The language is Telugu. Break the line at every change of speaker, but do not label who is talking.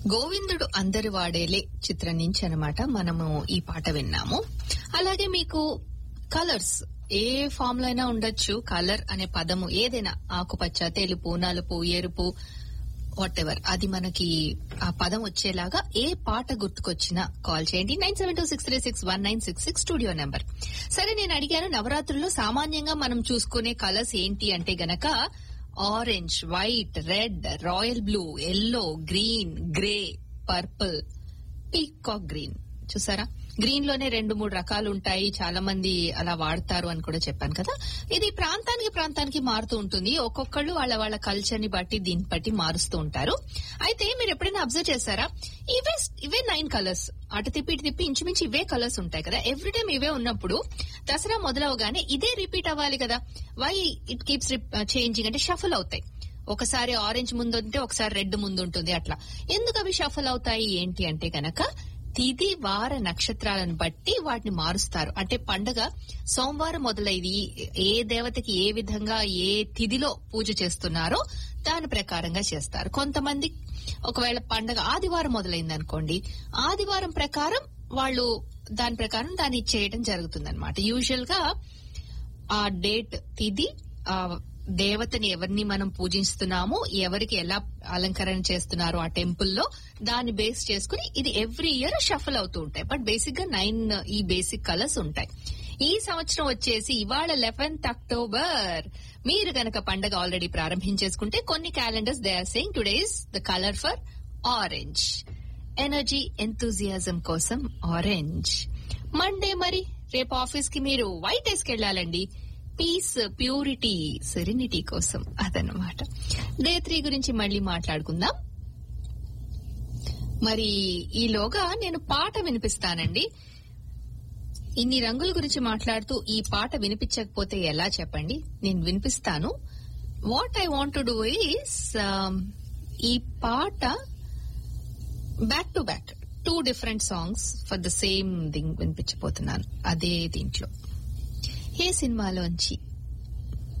గోవిందుడు అందరి వాడేలే చిత్రం నుంచి అనమాట మనము ఈ పాట విన్నాము అలాగే మీకు కలర్స్ ఏ ఫామ్ లో అయినా ఉండొచ్చు కలర్ అనే పదము ఏదైనా ఆకుపచ్చ తెలుపు నలుపు ఎరుపు వాట్ ఎవర్ అది మనకి ఆ పదం వచ్చేలాగా ఏ పాట గుర్తుకొచ్చినా కాల్ చేయండి nine seven two six three six one nine six six studio number సరే నేను అడిగాను నవరాత్రుల్లో సామాన్యంగా మనం చూసుకునే కలర్స్ ఏంటి అంటే గనక orange white red royal blue yellow green grey purple peacock green చూసారా గ్రీన్ లోనే రెండు మూడు రకాలు ఉంటాయి చాలా మంది అలా వాడతారు అని కూడా చెప్పాను కదా ఇది ప్రాంతానికి ప్రాంతానికి మారుతూ ఉంటుంది ఒక్కొక్కళ్ళు వాళ్ళ వాళ్ళ కల్చర్ ని బట్టి దీన్ని బట్టి మారుస్తూ ఉంటారు అయితే మీరు ఎప్పుడైనా అబ్జర్వ్ చేశారా ఇవే ఇవే నైన్ కలర్స్ అటు తిప్పి ఇటు తిప్పి ఇంచుమించు ఇవే కలర్స్ ఉంటాయి కదా ఎవ్రీ టైం ఇవే ఉన్నప్పుడు దసరా మొదలవగానే ఇదే రిపీట్ అవ్వాలి కదా వై ఇట్ కీప్స్ చేంజింగ్ అంటే షఫల్ అవుతాయి ఒకసారి ఆరెంజ్ ముందు ఉంటే ఒకసారి రెడ్ ముందు ఉంటుంది అట్లా ఎందుకు అవి షఫల్ అవుతాయి ఏంటి అంటే గనక తిథి వార నక్షత్రాలను బట్టి వాటిని మారుస్తారు అంటే పండగ సోమవారం మొదలైది ఏ దేవతకి ఏ విధంగా ఏ తిథిలో పూజ చేస్తున్నారో దాని ప్రకారంగా చేస్తారు కొంతమంది ఒకవేళ పండగ ఆదివారం మొదలైంది అనుకోండి ఆదివారం ప్రకారం వాళ్ళు దాని ప్రకారం దాన్ని చేయడం జరుగుతుంది అనమాట యూజువల్ గా ఆ డేట్ తిది ఆ దేవతని ఎవరిని మనం పూజిస్తున్నాము ఎవరికి ఎలా అలంకరణ చేస్తున్నారు ఆ టెంపుల్లో దాన్ని బేస్ చేసుకుని ఇది ఎవ్రీ ఇయర్ షఫల్ అవుతూ ఉంటాయి బట్ బేసిక్ గా నైన్ ఈ బేసిక్ కలర్స్ ఉంటాయి ఈ సంవత్సరం వచ్చేసి ఇవాళ లెవెన్త్ అక్టోబర్ మీరు గనక పండగ ఆల్రెడీ ప్రారంభించేసుకుంటే కొన్ని calendars they are saying today's the colour for orange energy enthusiasm కోసం ఆరెంజ్ మండే మరి రేపు ఆఫీస్ కి మీరు వైట్ వేసుకెళ్లాలండి పీస్ ప్యూరిటీ సెరెనిటీ కోసం అదనమాట డే త్రీ గురించి మళ్ళీ మాట్లాడుకుందాం మరి ఈలోగా నేను పాట వినిపిస్తానండి ఇన్ని రంగుల గురించి మాట్లాడుతూ ఈ పాట వినిపించకపోతే ఎలా చెప్పండి నేను వినిపిస్తాను what I want to do is ఈ పాట back to back two different songs for the same thing వినిపించబోతున్నాను అదే దీంట్లో ఏ సినిమాలోంచి